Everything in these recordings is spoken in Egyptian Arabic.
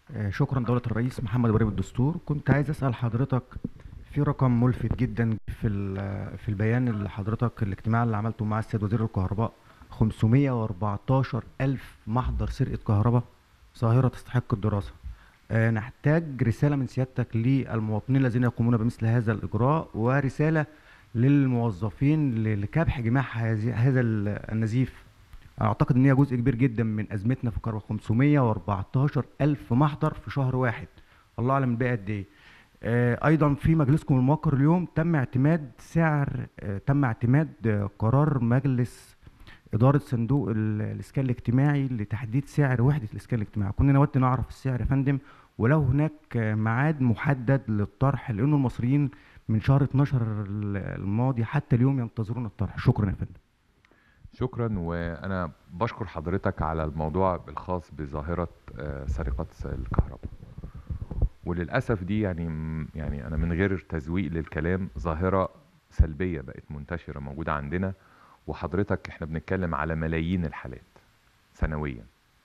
آه، شكرا دولة الرئيس محمد ابراهيم الدستور كنت عايز اسال حضرتك في رقم ملفت جدا في ال- في البيان اللي حضرتك الاجتماع اللي عملته مع السيد وزير الكهرباء 514 الف محضر سرقة كهرباء ظاهرة تستحق الدراسة آه، نحتاج رسالة من سيادتك للمواطنين الذين يقومون بمثل هذا الإجراء ورسالة للموظفين ل- لكبح جماح هذه- هذا ال- النزيف اعتقد ان هي جزء كبير جدا من ازمتنا في الكهرباء 514 الف محضر في شهر واحد الله اعلم الباقي قد ايه آه، ايضا في مجلسكم الموقر اليوم تم اعتماد سعر آه، تم اعتماد آه، قرار مجلس اداره صندوق ال- الاسكان الاجتماعي لتحديد سعر وحده الاسكان الاجتماعي كنا نود نعرف السعر يا فندم ولو هناك آه، ميعاد محدد للطرح لانه المصريين من شهر 12 الماضي حتى اليوم ينتظرون الطرح شكرا يا فندم شكرا وانا بشكر حضرتك على الموضوع الخاص بظاهره آه، سرقات الكهرباء وللاسف دي يعني يعني انا من غير تزويق للكلام ظاهره سلبيه بقت منتشره موجوده عندنا وحضرتك احنا بنتكلم على ملايين الحالات سنويا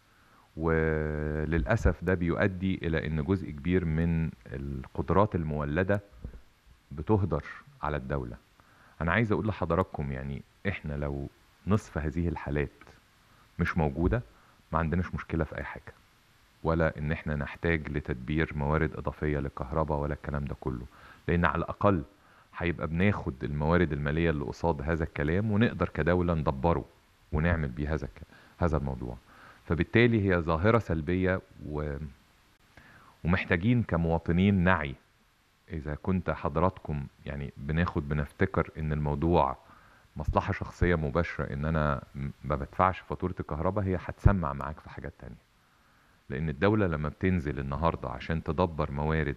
وللاسف ده بيؤدي الى ان جزء كبير من القدرات المولده بتهدر على الدوله انا عايز اقول لحضراتكم يعني احنا لو نصف هذه الحالات مش موجوده ما عندناش مشكله في اي حاجه ولا ان احنا نحتاج لتدبير موارد اضافيه للكهرباء ولا الكلام ده كله لان على الاقل هيبقى بناخد الموارد الماليه اللي قصاد هذا الكلام ونقدر كدوله ندبره ونعمل بيه هذا الك- هذا الموضوع فبالتالي هي ظاهره سلبيه و... ومحتاجين كمواطنين نعي اذا كنت حضراتكم يعني بناخد بنفتكر ان الموضوع مصلحه شخصيه مباشره ان انا م- ما بدفعش فاتوره الكهرباء هي هتسمع معاك في حاجات تانية لان الدوله لما بتنزل النهارده عشان تدبر موارد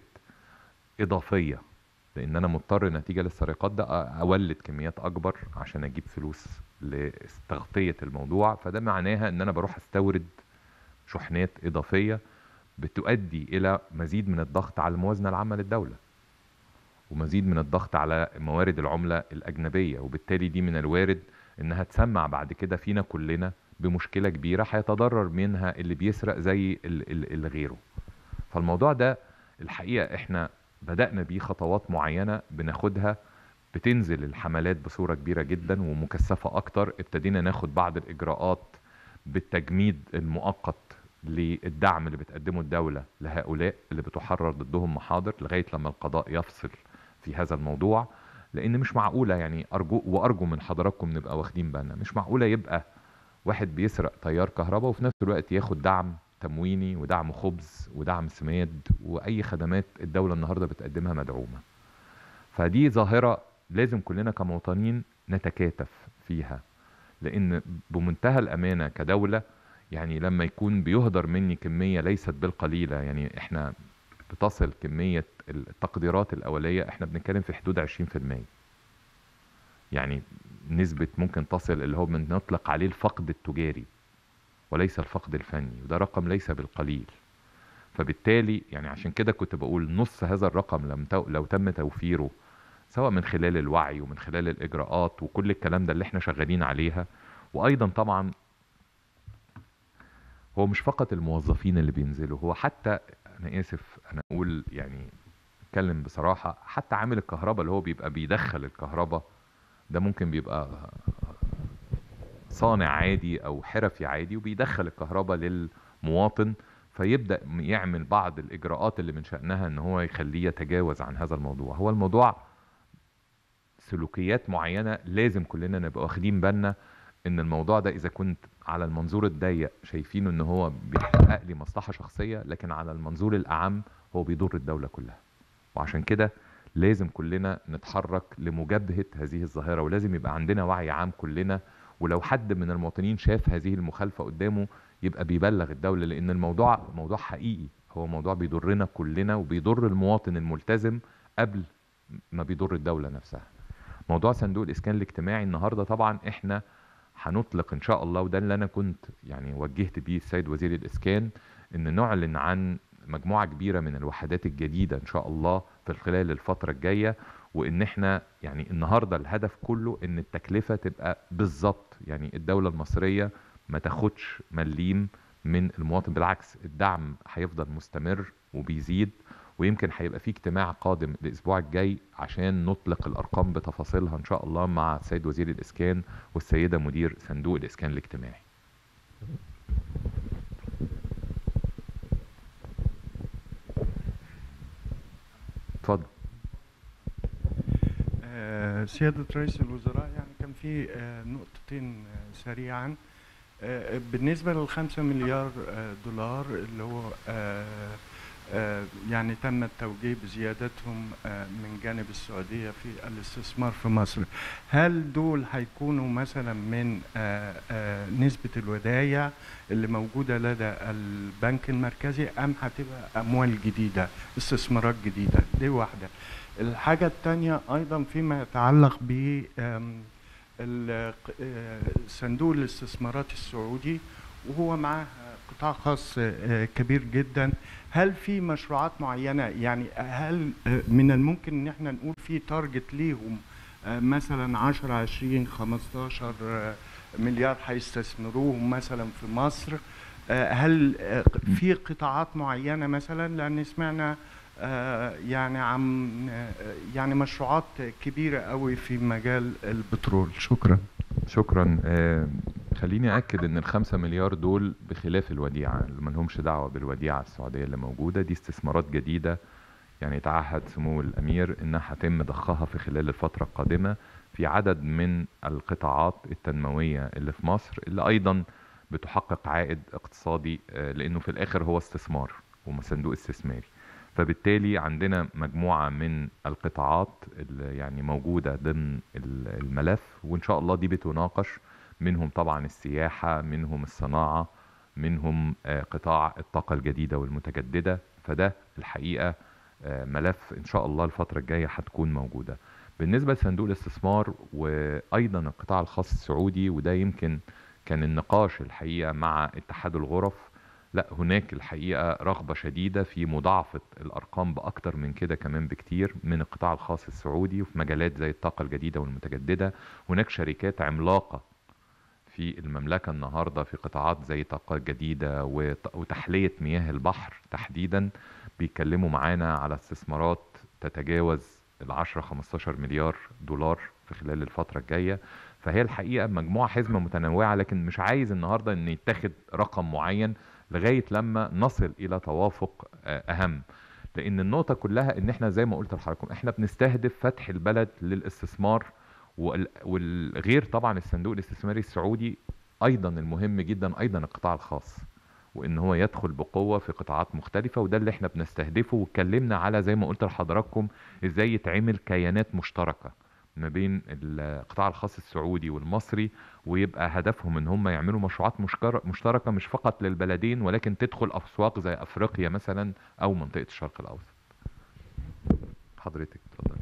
اضافيه لان انا مضطر نتيجه للسرقات ده أ- اولد كميات اكبر عشان اجيب فلوس لتغطيه الموضوع فده معناها ان انا بروح استورد شحنات اضافيه بتؤدي الى مزيد من الضغط على الموازنه العامه للدوله ومزيد من الضغط على موارد العمله الاجنبيه وبالتالي دي من الوارد انها تسمع بعد كده فينا كلنا بمشكله كبيره هيتضرر منها اللي بيسرق زي ال- ال- اللي غيره فالموضوع ده الحقيقه احنا بدانا بيه خطوات معينه بناخدها بتنزل الحملات بصوره كبيره جدا ومكثفه اكتر ابتدينا ناخد بعض الاجراءات بالتجميد المؤقت للدعم اللي بتقدمه الدوله لهؤلاء اللي بتحرر ضدهم محاضر لغايه لما القضاء يفصل في هذا الموضوع لان مش معقوله يعني ارجو وارجو من حضراتكم نبقى واخدين بالنا مش معقوله يبقى واحد بيسرق تيار كهرباء وفي نفس الوقت ياخد دعم تمويني ودعم خبز ودعم سماد واي خدمات الدوله النهارده بتقدمها مدعومه فدي ظاهره لازم كلنا كمواطنين نتكاتف فيها لان بمنتهى الامانه كدوله يعني لما يكون بيهدر مني كميه ليست بالقليله يعني احنا بتصل كميه التقديرات الاوليه احنا بنتكلم في حدود 20% يعني نسبه ممكن تصل اللي هو بنطلق عليه الفقد التجاري وليس الفقد الفني وده رقم ليس بالقليل فبالتالي يعني عشان كده كنت بقول نص هذا الرقم لم تو... لو تم توفيره سواء من خلال الوعي ومن خلال الاجراءات وكل الكلام ده اللي احنا شغالين عليها وايضا طبعا هو مش فقط الموظفين اللي بينزلوا هو حتى انا اسف انا اقول يعني اتكلم بصراحه حتى عامل الكهرباء اللي هو بيبقى بيدخل الكهرباء ده ممكن بيبقى صانع عادي او حرفي عادي وبيدخل الكهرباء للمواطن فيبدا يعمل بعض الاجراءات اللي من شانها ان هو يخليه يتجاوز عن هذا الموضوع هو الموضوع سلوكيات معينه لازم كلنا نبقى واخدين بالنا ان الموضوع ده اذا كنت على المنظور الضيق شايفينه ان هو بيحقق لي مصلحه شخصيه لكن على المنظور الاعم هو بيضر الدوله كلها وعشان كده لازم كلنا نتحرك لمجابهه هذه الظاهره ولازم يبقى عندنا وعي عام كلنا ولو حد من المواطنين شاف هذه المخالفه قدامه يبقى بيبلغ الدوله لان الموضوع موضوع حقيقي هو موضوع بيضرنا كلنا وبيضر المواطن الملتزم قبل ما بيضر الدوله نفسها موضوع صندوق الاسكان الاجتماعي النهارده طبعا احنا هنطلق ان شاء الله وده اللي انا كنت يعني وجهت بيه السيد وزير الاسكان ان نعلن عن مجموعه كبيره من الوحدات الجديده ان شاء الله في خلال الفتره الجايه وان احنا يعني النهارده الهدف كله ان التكلفه تبقى بالظبط يعني الدوله المصريه ما تاخدش مليم من المواطن بالعكس الدعم هيفضل مستمر وبيزيد ويمكن هيبقى في اجتماع قادم الاسبوع الجاي عشان نطلق الارقام بتفاصيلها ان شاء الله مع السيد وزير الاسكان والسيده مدير صندوق الاسكان الاجتماعي اتفضل آه، سيادة رئيس الوزراء يعني كان في آه، نقطتين آه، سريعا آه، بالنسبة للخمسة مليار آه، دولار اللي هو آه، آه، يعني تم التوجيه بزيادتهم آه، من جانب السعودية في الاستثمار في مصر هل دول هيكونوا مثلا من آه، آه، نسبة الودايع اللي موجودة لدى البنك المركزي أم هتبقى أموال جديدة استثمارات جديدة دي واحدة الحاجة التانية أيضا فيما يتعلق ب آم، ال- آه، صندوق الاستثمارات السعودي وهو معاه قطاع خاص آه، كبير جدا هل في مشروعات معينة يعني هل آه، من الممكن ان احنا نقول في تارجت ليهم آه، مثلا 10 20 15 آه، مليار هيستثمروهم مثلا في مصر آه، هل آه، في قطاعات معينة مثلا لأن سمعنا آه، يعني عن آه، يعني مشروعات كبيرة قوي في مجال البترول شكرا شكرا آه، خليني أكد إن الخمسة مليار دول بخلاف الوديعة اللي ملهمش دعوة بالوديعة السعودية اللي موجودة دي استثمارات جديدة يعني تعهد سمو الأمير إنها هيتم ضخها في خلال الفترة القادمة في عدد من القطاعات التنموية اللي في مصر اللي أيضا بتحقق عائد اقتصادي آه، لأنه في الآخر هو استثمار وصندوق استثماري فبالتالي عندنا مجموعة من القطاعات اللي يعني موجودة ضمن ال- الملف وإن شاء الله دي بتناقش منهم طبعا السياحة منهم الصناعة منهم آه، قطاع الطاقة الجديدة والمتجددة فده الحقيقة آه، ملف إن شاء الله الفترة الجاية هتكون موجودة بالنسبة لصندوق الاستثمار وأيضا القطاع الخاص السعودي وده يمكن كان النقاش الحقيقة مع اتحاد الغرف لا هناك الحقيقة رغبة شديدة في مضاعفة الأرقام بأكتر من كده كمان بكتير من القطاع الخاص السعودي وفي مجالات زي الطاقة الجديدة والمتجددة هناك شركات عملاقة في المملكة النهاردة في قطاعات زي طاقة جديدة وت- وتحلية مياه البحر تحديدا بيتكلموا معانا على استثمارات تتجاوز ال 10 15 مليار دولار في خلال الفترة الجاية فهي الحقيقة مجموعة حزمة متنوعة لكن مش عايز النهاردة ان يتخذ رقم معين لغاية لما نصل الى توافق آه، اهم لان النقطة كلها ان احنا زي ما قلت لحضراتكم احنا بنستهدف فتح البلد للاستثمار وال- والغير طبعا الصندوق الاستثماري السعودي ايضا المهم جدا ايضا القطاع الخاص وان هو يدخل بقوه في قطاعات مختلفه وده اللي احنا بنستهدفه واتكلمنا على زي ما قلت لحضراتكم ازاي يتعمل كيانات مشتركه ما بين القطاع الخاص السعودي والمصري ويبقى هدفهم ان هم يعملوا مشروعات مشكر- مشتركه مش فقط للبلدين ولكن تدخل اسواق زي افريقيا مثلا او منطقه الشرق الاوسط حضرتك اتفضلي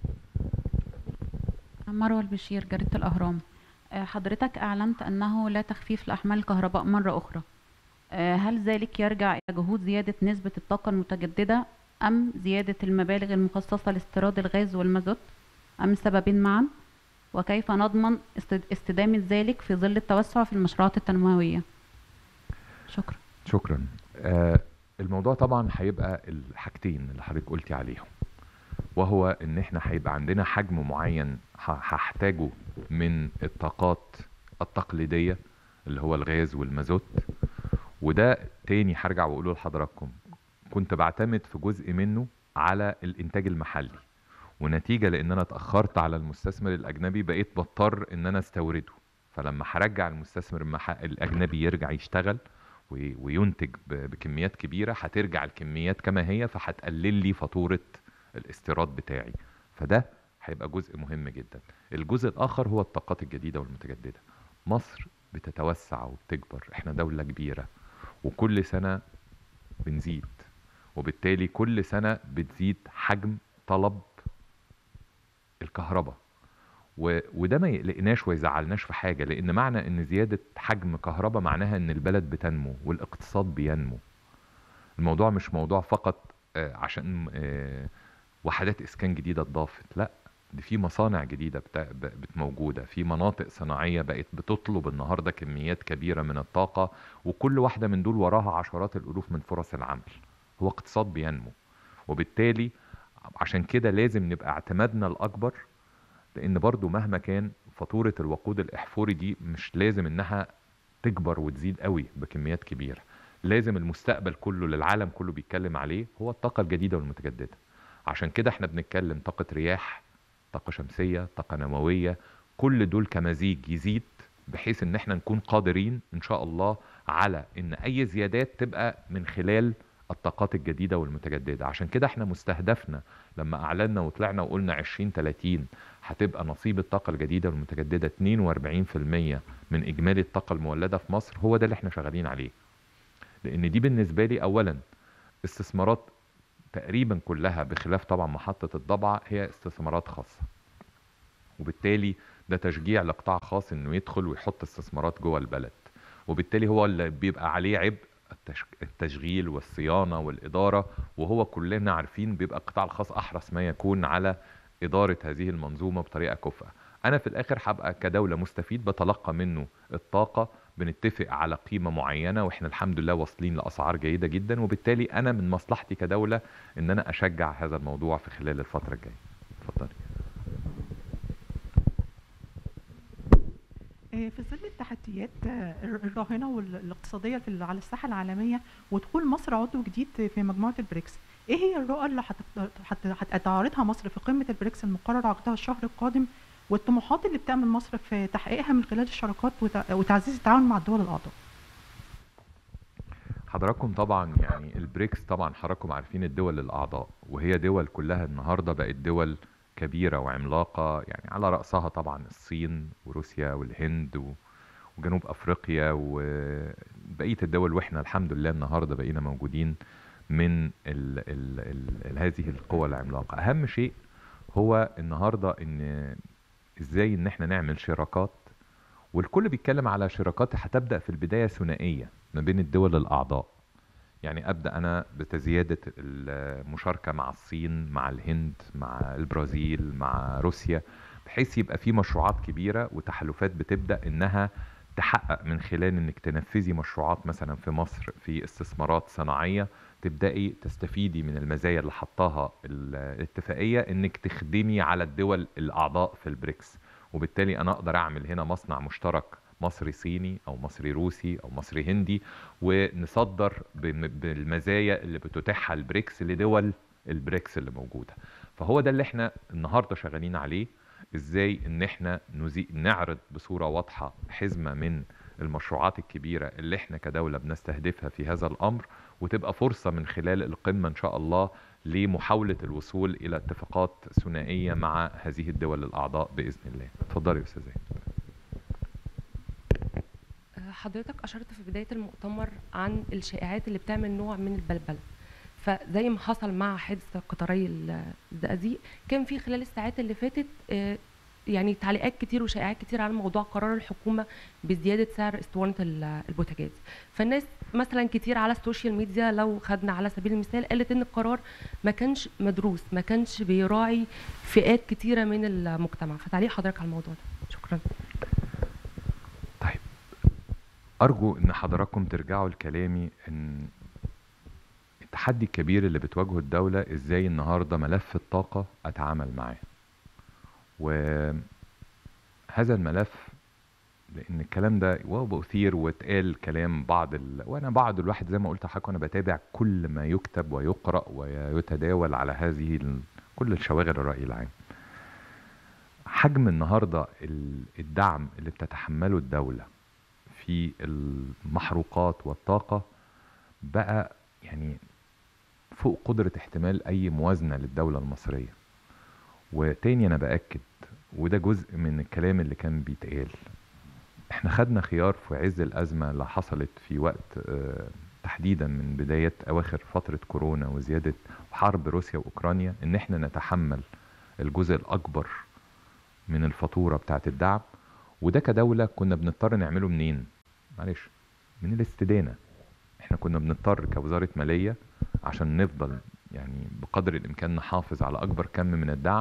مروة البشير جريدة الأهرام آه، حضرتك أعلنت أنه لا تخفيف لأحمال الكهرباء مرة أخرى آه، هل ذلك يرجع إلى جهود زيادة نسبة الطاقة المتجددة أم زيادة المبالغ المخصصة لاستيراد الغاز والمازوت أم السببين معا وكيف نضمن است- استدامة ذلك في ظل التوسع في المشروعات التنموية شكرا شكرا آه الموضوع طبعا هيبقى الحاجتين اللي حضرتك قلتي عليهم وهو ان احنا هيبقى عندنا حجم معين ه- هحتاجه من الطاقات التقليدية اللي هو الغاز والمازوت وده تاني هرجع واقوله لحضراتكم كنت بعتمد في جزء منه على الانتاج المحلي ونتيجة لان انا اتأخرت على المستثمر الاجنبي بقيت بضطر ان انا استورده فلما هرجع المستثمر المح... الاجنبي يرجع يشتغل وي- وينتج ب- بكميات كبيرة هترجع الكميات كما هي فهتقلل لي فاتورة الاستيراد بتاعي فده هيبقى جزء مهم جدا الجزء الآخر هو الطاقات الجديدة والمتجددة مصر بتتوسع وبتكبر احنا دولة كبيرة وكل سنة بنزيد وبالتالي كل سنة بتزيد حجم طلب الكهرباء و... وده ما يقلقناش ويزعلناش في حاجة لأن معنى إن زيادة حجم كهرباء معناها إن البلد بتنمو والاقتصاد بينمو الموضوع مش موضوع فقط آه، عشان آه، وحدات إسكان جديدة اتضافت لا دي في مصانع جديده بتا... ب- بت موجوده في مناطق صناعيه بقت بتطلب النهارده كميات كبيره من الطاقه وكل واحده من دول وراها عشرات الالوف من فرص العمل هو اقتصاد بينمو وبالتالي عشان كده لازم نبقى اعتمادنا الاكبر لان برضو مهما كان فاتوره الوقود الاحفوري دي مش لازم انها تكبر وتزيد قوي بكميات كبيره لازم المستقبل كله للعالم كله بيتكلم عليه هو الطاقه الجديده والمتجدده عشان كده احنا بنتكلم طاقه رياح طاقه شمسيه طاقه نوويه كل دول كمزيج يزيد بحيث ان احنا نكون قادرين ان شاء الله على ان اي زيادات تبقى من خلال الطاقات الجديدة والمتجددة عشان كده احنا مستهدفنا لما اعلنا وطلعنا وقلنا 2030 هتبقى نصيب الطاقة الجديدة والمتجددة 42% من اجمالي الطاقة المولدة في مصر هو ده اللي احنا شغالين عليه لان دي بالنسبة لي اولا استثمارات تقريبا كلها بخلاف طبعا محطة الضبعة هي استثمارات خاصة وبالتالي ده تشجيع لقطاع خاص انه يدخل ويحط استثمارات جوه البلد وبالتالي هو اللي بيبقى عليه عبء التش- التشغيل والصيانة والإدارة وهو كلنا عارفين بيبقى القطاع الخاص أحرص ما يكون على إدارة هذه المنظومة بطريقة كفءة أنا في الآخر هبقى كدولة مستفيد بتلقى منه الطاقة بنتفق على قيمة معينة وإحنا الحمد لله واصلين لأسعار جيدة جدا وبالتالي أنا من مصلحتي كدولة إن أنا أشجع هذا الموضوع في خلال الفترة الجاية اتفضلي آه، في ظل التحديات آه، الر- الراهنه والاقتصاديه في ال- على الساحه العالميه ودخول مصر عضو جديد في مجموعه البريكس ايه هي الرؤى اللي هتقدر- هت- هتعرضها مصر في قمه البريكس المقرر عقدها الشهر القادم والطموحات اللي بتعمل مصر في تحقيقها من خلال الشراكات وتع- وتعزيز التعاون مع الدول الاعضاء حضراتكم طبعا يعني البريكس طبعا حضراتكم عارفين الدول الاعضاء وهي دول كلها النهارده بقت دول كبيره وعملاقه يعني على راسها طبعا الصين وروسيا والهند و- وجنوب افريقيا وبقيه الدول واحنا الحمد لله النهارده بقينا موجودين من ال ال ال ال هذه القوى العملاقه اهم شيء هو النهارده ان ازاي ان احنا نعمل شراكات والكل بيتكلم على شراكات هتبدا في البدايه ثنائيه ما بين الدول الاعضاء يعني ابدا انا بتزياده المشاركه مع الصين مع الهند مع البرازيل مع روسيا بحيث يبقى في مشروعات كبيره وتحالفات بتبدا انها تحقق من خلال انك تنفذي مشروعات مثلا في مصر في استثمارات صناعيه تبداي تستفيدي من المزايا اللي حطاها ال- الاتفاقيه انك تخدمي على الدول الاعضاء في البريكس وبالتالي انا اقدر اعمل هنا مصنع مشترك مصري صيني او مصري روسي او مصري هندي ونصدر بم- بالمزايا اللي بتتيحها البريكس لدول البريكس اللي موجوده فهو ده اللي احنا النهارده شغالين عليه ازاي ان احنا نزي... نعرض بصوره واضحه حزمه من المشروعات الكبيره اللي احنا كدوله بنستهدفها في هذا الامر وتبقى فرصه من خلال القمه ان شاء الله لمحاوله الوصول الى اتفاقات ثنائيه مع هذه الدول الاعضاء باذن الله اتفضلي يا استاذ زين حضرتك أشرت في بداية المؤتمر عن الشائعات اللي بتعمل نوع من البلبلة فزي ما حصل مع حادث قطري الزقازيق كان في خلال الساعات اللي فاتت آه، يعني تعليقات كتير وشائعات كتير على موضوع قرار الحكومة بزيادة سعر اسطوانة ال- البوتاجاز فالناس مثلا كتير على السوشيال ميديا لو خدنا على سبيل المثال قالت ان القرار ما كانش مدروس ما كانش بيراعي فئات كتيرة من المجتمع فتعليق حضرتك على الموضوع ده شكرا طيب أرجو إن حضراتكم ترجعوا لكلامي إن التحدي الكبير اللي بتواجهه الدولة إزاي النهاردة ملف الطاقة أتعامل معاه وهذا الملف لأن الكلام ده وأثير واتقال كلام بعض ال... وأنا بعض الواحد زي ما قلت لحضرتك وأنا بتابع كل ما يكتب ويقرأ ويتداول على هذه ال... كل الشواغل الرأي العام حجم النهارده ال- الدعم اللي بتتحمله الدولة في المحروقات والطاقة بقى يعني فوق قدرة احتمال أي موازنة للدولة المصرية وتاني أنا بأكد وده جزء من الكلام اللي كان بيتقال احنا خدنا خيار في عز الأزمة اللي حصلت في وقت آه، تحديدا من بداية أواخر فترة كورونا وزيادة حرب روسيا وأوكرانيا إن احنا نتحمل الجزء الأكبر من الفاتورة بتاعت الدعم وده كدولة كنا بنضطر نعمله منين؟ معلش من الاستدانة احنا كنا بنضطر كوزارة مالية عشان نفضل يعني بقدر الإمكان نحافظ على أكبر كم من الدعم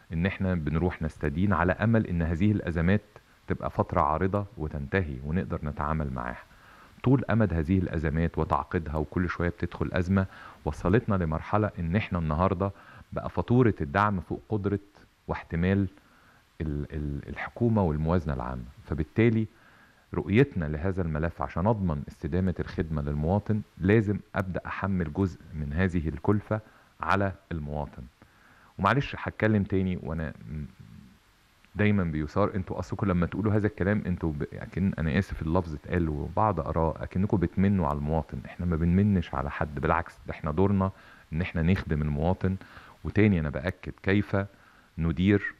ان احنا بنروح نستدين على امل ان هذه الازمات تبقى فترة عارضة وتنتهي ونقدر نتعامل معاها طول امد هذه الازمات وتعقيدها وكل شوية بتدخل ازمة وصلتنا لمرحلة ان احنا النهاردة بقى فاتورة الدعم فوق قدرة واحتمال ال- ال- الحكومة والموازنة العامة فبالتالي رؤيتنا لهذا الملف عشان اضمن استدامة الخدمة للمواطن لازم ابدا احمل جزء من هذه الكلفة على المواطن ومعلش هتكلم تاني وانا م- دايما بيثار انتوا اصلكم لما تقولوا هذا الكلام انتوا ب... اكن انا اسف اللفظ اتقال وبعض اراء اكنكم بتمنوا على المواطن احنا ما بنمنش على حد بالعكس ده احنا دورنا ان احنا نخدم المواطن وتاني انا باكد كيف ندير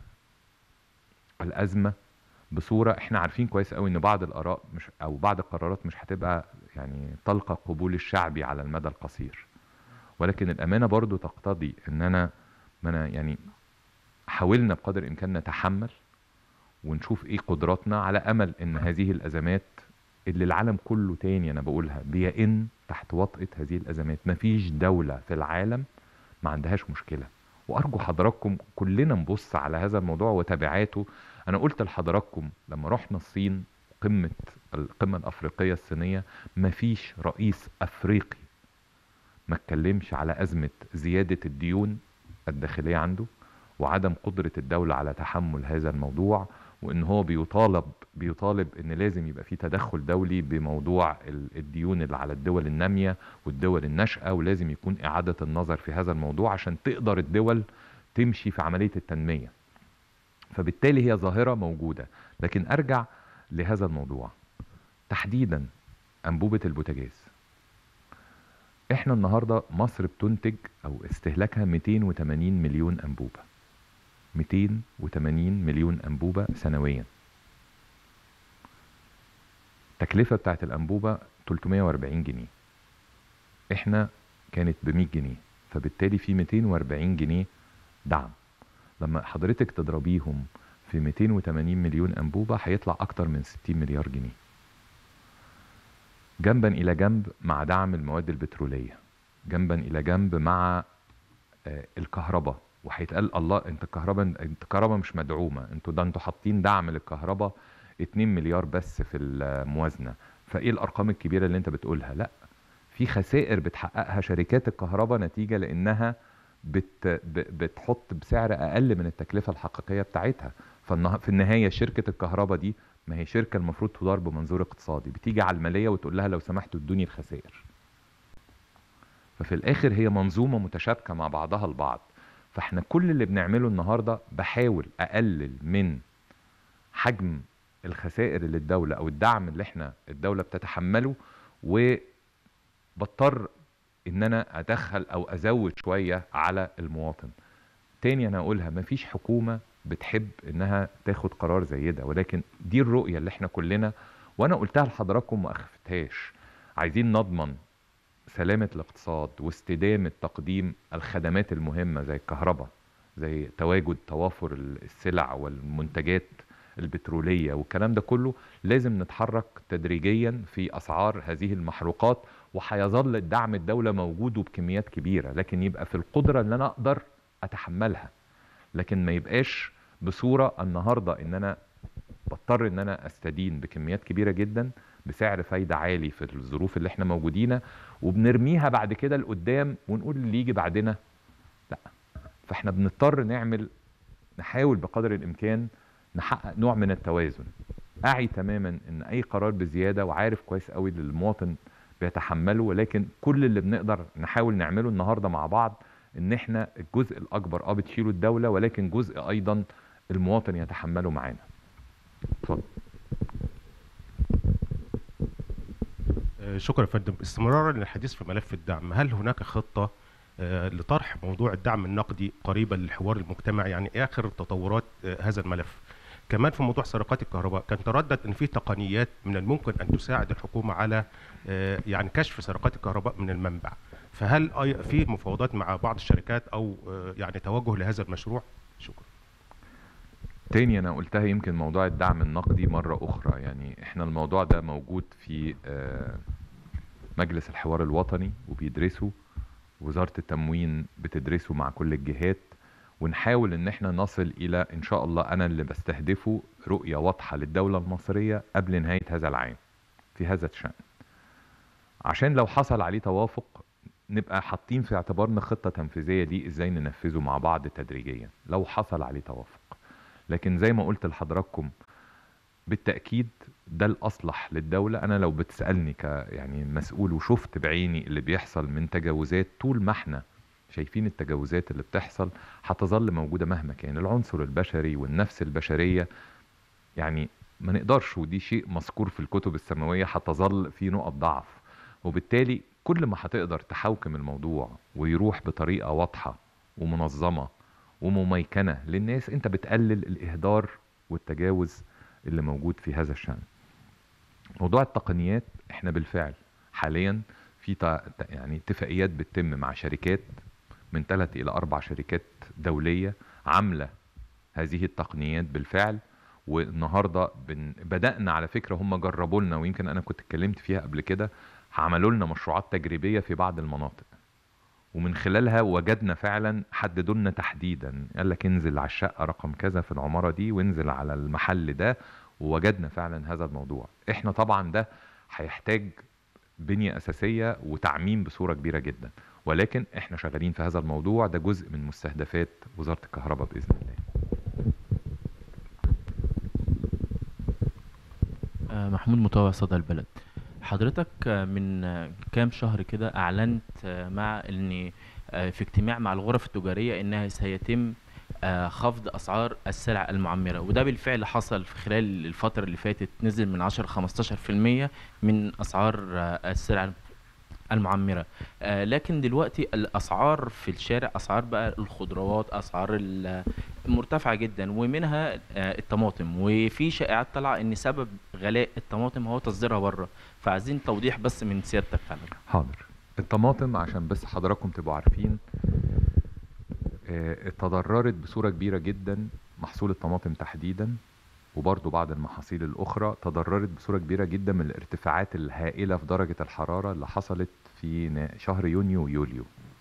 الازمه بصوره احنا عارفين كويس قوي ان بعض الاراء مش او بعض القرارات مش هتبقى يعني تلقى قبول الشعبي على المدى القصير ولكن الامانه برضو تقتضي ان انا ما انا يعني حاولنا بقدر الامكان نتحمل ونشوف ايه قدراتنا على امل ان هذه الازمات اللي العالم كله تاني انا بقولها بيئن تحت وطأة هذه الازمات مفيش دولة في العالم ما عندهاش مشكلة وارجو حضراتكم كلنا نبص على هذا الموضوع وتبعاته انا قلت لحضراتكم لما رحنا الصين قمة القمة الافريقية الصينية مفيش رئيس افريقي ما اتكلمش على ازمة زيادة الديون الداخلية عنده وعدم قدرة الدولة على تحمل هذا الموضوع وان هو بيطالب بيطالب ان لازم يبقى في تدخل دولي بموضوع ال- الديون اللي على الدول النامية والدول الناشئة ولازم يكون اعادة النظر في هذا الموضوع عشان تقدر الدول تمشي في عملية التنمية فبالتالي هي ظاهرة موجودة لكن ارجع لهذا الموضوع تحديدا انبوبة البوتاجاز احنا النهاردة مصر بتنتج او استهلاكها 280 مليون انبوبة 280 مليون انبوبة سنويا التكلفة بتاعت الانبوبة 340 جنيه احنا كانت ب 100 جنيه فبالتالي في 240 جنيه دعم لما حضرتك تضربيهم في 280 مليون انبوبة هيطلع اكتر من 60 مليار جنيه جنبا الى جنب مع دعم المواد البترولية جنبا الى جنب مع آه، الكهرباء وهيتقال الله انت الكهرباء انت الكهرباء مش مدعومه انتوا ده انتوا حاطين دعم للكهرباء 2 مليار بس في الموازنه فايه الارقام الكبيره اللي انت بتقولها لا في خسائر بتحققها شركات الكهرباء نتيجه لانها بت ب- بتحط بسعر اقل من التكلفه الحقيقيه بتاعتها فالنها- في النهايه شركه الكهرباء دي ما هي شركه المفروض تدار بمنظور اقتصادي بتيجي على الماليه وتقول لها لو سمحتوا ادوني الخسائر ففي الاخر هي منظومه متشابكه مع بعضها البعض فاحنا كل اللي بنعمله النهارده بحاول اقلل من حجم الخسائر اللي الدوله او الدعم اللي احنا الدوله بتتحمله وبضطر ان انا ادخل او ازود شويه على المواطن تاني انا اقولها مفيش حكومه بتحب انها تاخد قرار زي ده ولكن دي الرؤيه اللي احنا كلنا وانا قلتها لحضراتكم ما اخفتهاش عايزين نضمن سلامة الاقتصاد واستدامة تقديم الخدمات المهمة زي الكهرباء زي تواجد توافر ال- السلع والمنتجات البترولية والكلام ده كله لازم نتحرك تدريجيا في أسعار هذه المحروقات وهيظل الدعم الدولة موجود وبكميات كبيرة لكن يبقى في القدرة ان انا اقدر اتحملها لكن ما يبقاش بصورة النهاردة ان انا بضطر ان انا استدين بكميات كبيرة جدا بسعر فايدة عالي في الظروف اللي احنا موجودينها وبنرميها بعد كده لقدام ونقول اللي يجي بعدنا لا فاحنا بنضطر نعمل نحاول بقدر الامكان نحقق نوع من التوازن اعي تماما ان اي قرار بزياده وعارف كويس قوي اللي المواطن بيتحمله ولكن كل اللي بنقدر نحاول نعمله النهارده مع بعض ان احنا الجزء الاكبر اه بتشيله الدوله ولكن جزء ايضا المواطن يتحمله معانا اتفضل آه، شكرا يا فندم استمرارا للحديث في ملف الدعم هل هناك خطة آه، لطرح موضوع الدعم النقدي قريبا للحوار المجتمعي يعني إيه آخر تطورات آه، هذا الملف كمان في موضوع سرقات الكهرباء كان تردد ان في تقنيات من الممكن ان تساعد الحكومه على آه، يعني كشف سرقات الكهرباء من المنبع فهل أي- في مفاوضات مع بعض الشركات او آه، يعني توجه لهذا المشروع شكرا تاني انا قلتها يمكن موضوع الدعم النقدي مرة اخرى يعني احنا الموضوع ده موجود في آه، مجلس الحوار الوطني وبيدرسه وزارة التموين بتدرسه مع كل الجهات ونحاول ان احنا نصل الى ان شاء الله انا اللي بستهدفه رؤية واضحة للدولة المصرية قبل نهاية هذا العام في هذا الشأن عشان لو حصل عليه توافق نبقى حاطين في اعتبارنا خطة تنفيذية دي ازاي ننفذه مع بعض تدريجيا لو حصل عليه توافق لكن زي ما قلت لحضراتكم بالتأكيد ده الأصلح للدولة أنا لو بتسألني ك يعني مسؤول وشفت بعيني اللي بيحصل من تجاوزات طول ما احنا شايفين التجاوزات اللي بتحصل هتظل موجودة مهما كان العنصر البشري والنفس البشرية يعني ما نقدرش ودي شيء مذكور في الكتب السماوية هتظل في نقط ضعف وبالتالي كل ما هتقدر تحوكم الموضوع ويروح بطريقة واضحة ومنظمة ومميكنة للناس انت بتقلل الإهدار والتجاوز اللي موجود في هذا الشأن موضوع التقنيات احنا بالفعل حاليا في تع- ت- يعني اتفاقيات بتتم مع شركات من ثلاث الى اربع شركات دوليه عامله هذه التقنيات بالفعل والنهارده بن... بدانا على فكره هم جربوا لنا ويمكن انا كنت اتكلمت فيها قبل كده عملوا لنا مشروعات تجريبيه في بعض المناطق ومن خلالها وجدنا فعلا حددوا لنا تحديدا قال لك انزل على الشقه رقم كذا في العماره دي وانزل على المحل ده ووجدنا فعلا هذا الموضوع احنا طبعا ده هيحتاج بنية أساسية وتعميم بصورة كبيرة جدا ولكن احنا شغالين في هذا الموضوع ده جزء من مستهدفات وزارة الكهرباء بإذن الله آه، محمود مطوع صدى البلد حضرتك آه، من آه، كام شهر كده اعلنت آه، مع ان آه، في اجتماع مع الغرف التجارية انها سيتم آه، خفض اسعار السلع المعمرة وده بالفعل حصل في خلال الفترة اللي فاتت نزل من 10 15% من اسعار آه، السلع المعمرة آه، لكن دلوقتي الاسعار في الشارع اسعار بقى الخضروات اسعار ال- مرتفعة جدا ومنها آه، الطماطم وفي شائعات طالعة ان سبب غلاء الطماطم هو تصديرها بره فعايزين توضيح بس من سيادتك فعلا حاضر الطماطم عشان بس حضراتكم تبقوا عارفين آه، اتضررت بصورة كبيرة جدا محصول الطماطم تحديدا وبرضه بعض المحاصيل الأخرى تضررت بصورة كبيرة جدا من الارتفاعات الهائلة في درجة الحرارة اللي حصلت في نا- شهر يونيو ويوليو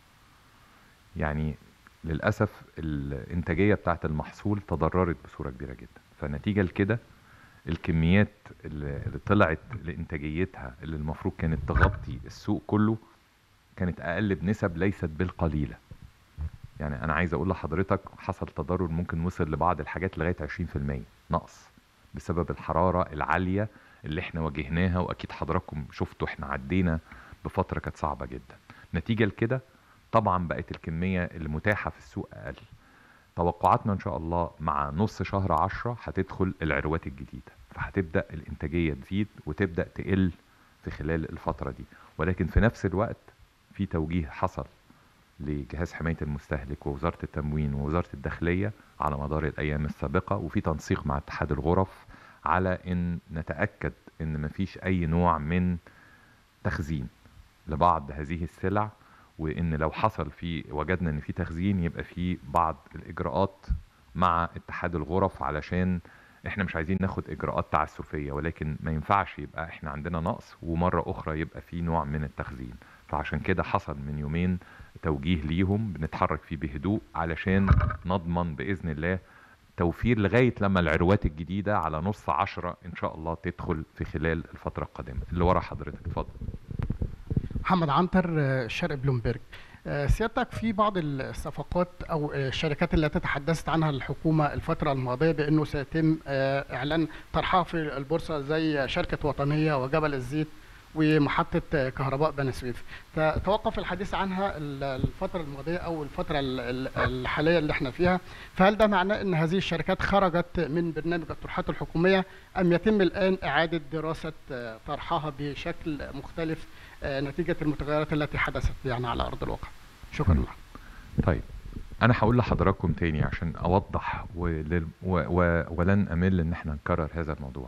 يعني للأسف الإنتاجية بتاعت المحصول تضررت بصورة كبيرة جدا فنتيجة لكده الكميات اللي اللي طلعت لإنتاجيتها اللي المفروض كانت تغطي السوق كله كانت أقل بنسب ليست بالقليلة يعني أنا عايز أقول لحضرتك حصل تضرر ممكن وصل لبعض الحاجات لغاية 20% نقص بسبب الحرارة العالية اللي احنا واجهناها وأكيد حضراتكم شفتوا احنا عدينا بفترة كانت صعبة جدا نتيجة لكده طبعا بقت الكمية المتاحة في السوق أقل توقعاتنا ان شاء الله مع نص شهر عشرة هتدخل العروات الجديدة فهتبدأ الانتاجية تزيد وتبدأ تقل في خلال الفترة دي ولكن في نفس الوقت في توجيه حصل لجهاز حماية المستهلك ووزارة التموين ووزارة الداخلية على مدار الأيام السابقة وفي تنسيق مع اتحاد الغرف على أن نتأكد أن مفيش أي نوع من تخزين لبعض هذه السلع وان لو حصل في وجدنا ان في تخزين يبقى في بعض الاجراءات مع اتحاد الغرف علشان احنا مش عايزين ناخد اجراءات تعسفيه ولكن ما ينفعش يبقى احنا عندنا نقص ومره اخرى يبقى في نوع من التخزين فعشان كده حصل من يومين توجيه ليهم بنتحرك فيه بهدوء علشان نضمن باذن الله توفير لغايه لما العروات الجديده على نص عشرة ان شاء الله تدخل في خلال الفتره القادمه اللي ورا حضرتك اتفضل محمد عنتر آه، شرق بلومبرج آه، سيادتك في بعض الصفقات او آه، الشركات التي تحدثت عنها الحكومه الفتره الماضيه بانه سيتم آه، اعلان طرحها في البورصه زي شركه وطنيه وجبل الزيت ومحطه آه، كهرباء بني سويف توقف الحديث عنها ال- الفتره الماضيه او الفتره ال- ال- الحاليه اللي احنا فيها فهل ده معناه ان هذه الشركات خرجت من برنامج الطروحات الحكوميه ام يتم الان اعاده دراسه آه، طرحها بشكل مختلف آه، نتيجة المتغيرات التي حدثت يعني على أرض الواقع شكرا لك طيب انا هقول لحضراتكم تاني عشان اوضح ولل... و... و... ولن امل ان احنا نكرر هذا الموضوع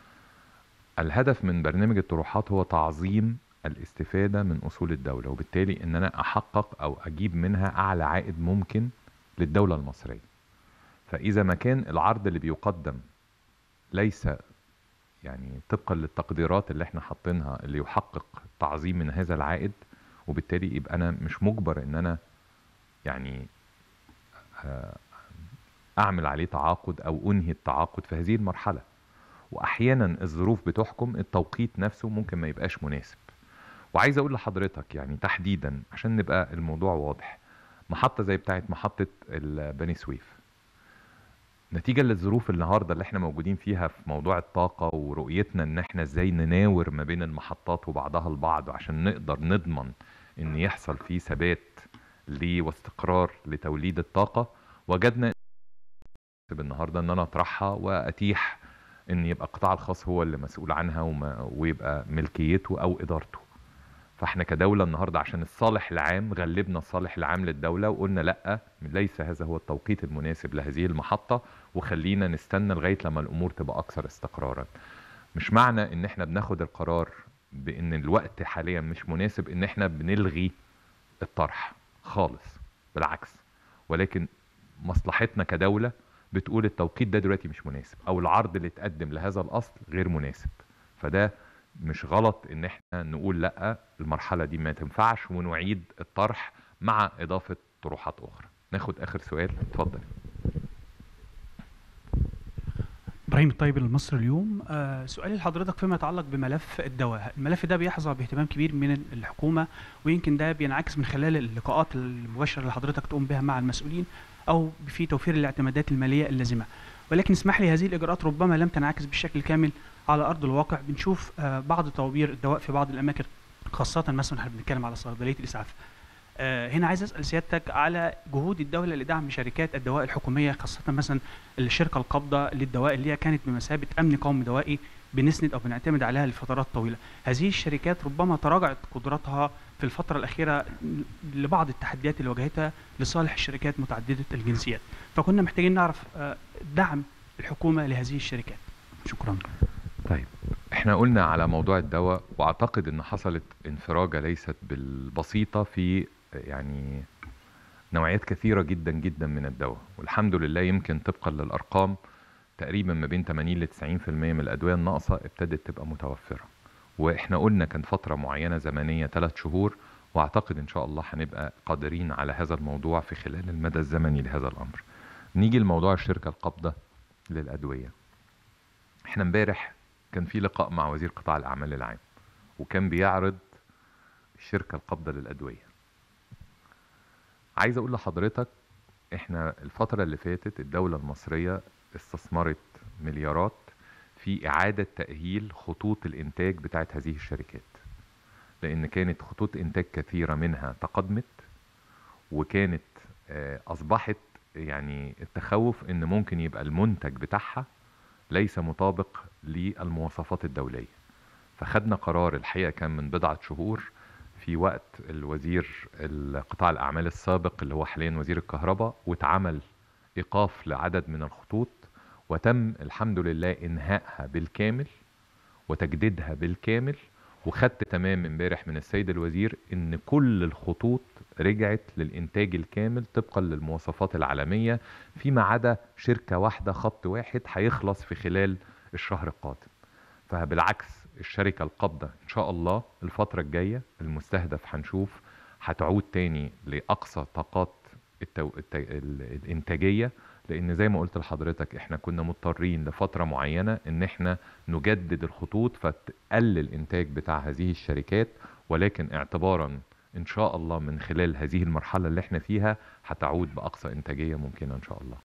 الهدف من برنامج الطروحات هو تعظيم الاستفادة من اصول الدولة وبالتالي ان انا احقق او اجيب منها اعلى عائد ممكن للدولة المصرية فاذا ما كان العرض اللي بيقدم ليس يعني طبقا للتقديرات اللي احنا حاطينها اللي يحقق تعظيم من هذا العائد وبالتالي يبقى انا مش مجبر ان انا يعني آه، اعمل عليه تعاقد او انهي التعاقد في هذه المرحله واحيانا الظروف بتحكم التوقيت نفسه ممكن ما يبقاش مناسب وعايز اقول لحضرتك يعني تحديدا عشان نبقى الموضوع واضح محطه زي بتاعه محطه ال- بني سويف نتيجة للظروف النهاردة اللي احنا موجودين فيها في موضوع الطاقة ورؤيتنا ان احنا ازاي نناور ما بين المحطات وبعضها البعض عشان نقدر نضمن ان يحصل فيه ثبات ليه واستقرار لتوليد الطاقة وجدنا النهاردة ان انا اطرحها واتيح ان يبقى القطاع الخاص هو اللي مسؤول عنها وما ويبقى ملكيته او ادارته فاحنا كدولة النهاردة عشان الصالح العام غلبنا الصالح العام للدولة وقلنا لا ليس هذا هو التوقيت المناسب لهذه المحطة وخلينا نستنى لغاية لما الامور تبقى اكثر استقرارا مش معنى ان احنا بناخد القرار بان الوقت حاليا مش مناسب ان احنا بنلغي الطرح خالص بالعكس ولكن مصلحتنا كدولة بتقول التوقيت ده دلوقتي مش مناسب او العرض اللي اتقدم لهذا الاصل غير مناسب فده مش غلط ان احنا نقول لا المرحلة دي ما تنفعش ونعيد الطرح مع اضافة طروحات اخرى ناخد اخر سؤال اتفضل ابراهيم الطيب المصري اليوم آه سؤالي لحضرتك فيما يتعلق بملف الدواء الملف ده بيحظى باهتمام كبير من الحكومه ويمكن ده بينعكس من خلال اللقاءات المباشره اللي حضرتك تقوم بها مع المسؤولين او في توفير الاعتمادات الماليه اللازمه ولكن اسمح لي هذه الاجراءات ربما لم تنعكس بالشكل الكامل على ارض الواقع بنشوف آه بعض طوابير الدواء في بعض الاماكن خاصه مثلا احنا بنتكلم على صيدليه الاسعاف آه، هنا عايز اسال سيادتك على جهود الدوله لدعم شركات الدواء الحكوميه خاصه مثلا الشركه القابضه للدواء اللي هي كانت بمثابه امن قومي دوائي بنسند او بنعتمد عليها لفترات طويله هذه الشركات ربما تراجعت قدراتها في الفتره الاخيره لبعض التحديات اللي واجهتها لصالح الشركات متعدده الجنسيات فكنا محتاجين نعرف آه، دعم الحكومه لهذه الشركات شكرا طيب احنا قلنا على موضوع الدواء واعتقد ان حصلت انفراجة ليست بالبسيطة في يعني نوعيات كثيرة جدا جدا من الدواء والحمد لله يمكن طبقا للارقام تقريبا ما بين 80 ل 90% من الادوية الناقصة ابتدت تبقى متوفرة واحنا قلنا كان فترة معينة زمنية ثلاث شهور واعتقد ان شاء الله هنبقى قادرين على هذا الموضوع في خلال المدى الزمني لهذا الامر نيجي لموضوع الشركة القابضة للادوية احنا امبارح كان في لقاء مع وزير قطاع الاعمال العام وكان بيعرض الشركه القابضه للادويه عايز اقول لحضرتك احنا الفتره اللي فاتت الدوله المصريه استثمرت مليارات في اعاده تاهيل خطوط الانتاج بتاعت هذه الشركات لان كانت خطوط انتاج كثيره منها تقدمت وكانت آه، اصبحت يعني التخوف ان ممكن يبقى المنتج بتاعها ليس مطابق للمواصفات الدولية فخدنا قرار الحقيقة كان من بضعة شهور في وقت الوزير قطاع الأعمال السابق اللي هو حاليا وزير الكهرباء واتعمل إيقاف لعدد من الخطوط وتم الحمد لله إنهائها بالكامل وتجديدها بالكامل وخدت تمام امبارح من السيد الوزير ان كل الخطوط رجعت للانتاج الكامل طبقا للمواصفات العالميه فيما عدا شركه واحده خط واحد هيخلص في خلال الشهر القادم فبالعكس الشركه القابضه ان شاء الله الفتره الجايه المستهدف هنشوف هتعود تاني لاقصى طاقات التو... الت... ال... الانتاجيه لان زي ما قلت لحضرتك احنا كنا مضطرين لفتره معينه ان احنا نجدد الخطوط فتقلل الانتاج بتاع هذه الشركات ولكن اعتبارا ان شاء الله من خلال هذه المرحله اللي احنا فيها هتعود باقصى انتاجيه ممكنه ان شاء الله